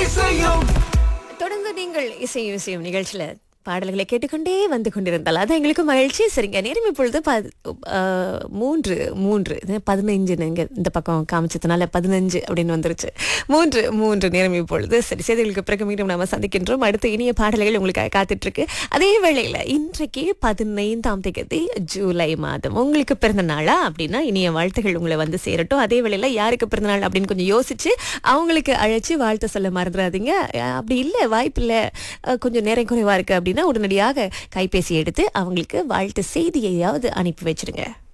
இசையும் தொடர்ந்து நீங்கள் இசையும் இசையும் நிகழ்ச்சியில பாடல்களை கேட்டுக்கொண்டே வந்து கொண்டிருந்தால் அது எங்களுக்கு மகிழ்ச்சி சரிங்க நேரம் இப்பொழுது ப- ஆஹ், மூன்று மூன்று இது பதினைஞ்சு நீங்க இந்த பக்கம் காமிச்சதுனால பதினஞ்சு அப்படின்னு வந்துருச்சு மூன்று மூன்று நேரம் இப்பொழுது சரி செய்திகளுக்கு பிறகு மீண்டும் நாம சந்திக்கின்றோம் அடுத்த இனிய பாடல்கள் உங்களுக்காக காத்துட்டு இருக்கு அதே வேளையில இன்றைக்கு பதினைந்தாம் தேதி ஜூலை மாதம் உங்களுக்கு பிறந்த நாளா அப்படின்னா இனிய வாழ்த்துகள் உங்களை வந்து சேரட்டும் அதே வேளையில யாருக்கு பிறந்த நாள் அப்படின்னு கொஞ்சம் யோசிச்சு அவங்களுக்கு அழைச்சு வாழ்த்து சொல்ல மறந்துடாதீங்க அஹ் அப்படி இல்லை வாய்ப்பு இல்லை கொஞ்சம் நேரம் குறைவா இருக்கு அப்படின்னா உடனடியாக கைபேசி எடுத்து அவங்களுக்கு வாழ்த்து செய்தியையாவது அனுப்பி வச்சிருங்க